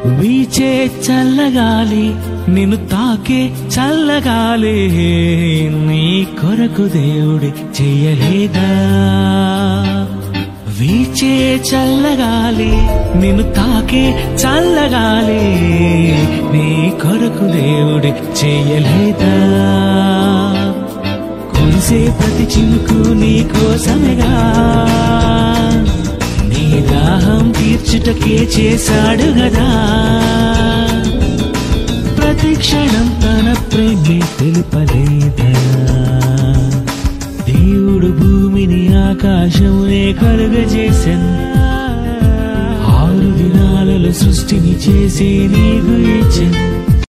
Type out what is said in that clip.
వీచే చల్లగాలి నిన్ను తాకే చల్లగాలి నీ కొరకు దేవుడి చెయ్యలేదా వీచే చల్లగాలి నిన్ను తాకే చల్లగాలి నీ కొరకు దేవుడి చెయ్యలేదా కురిసే ప్రతి చినుకు నీ కోసమేగా నీ దాహం తీర్చుటకే చేశాడు గదా ప్రతి క్షణం తన ప్రేమే తెలుపలేదా దేవుడు భూమిని ఆకాశమునే కలుగజేశాను ఆరు దినాలలో సృష్టిని చేసి నీకు ఇచ్చాను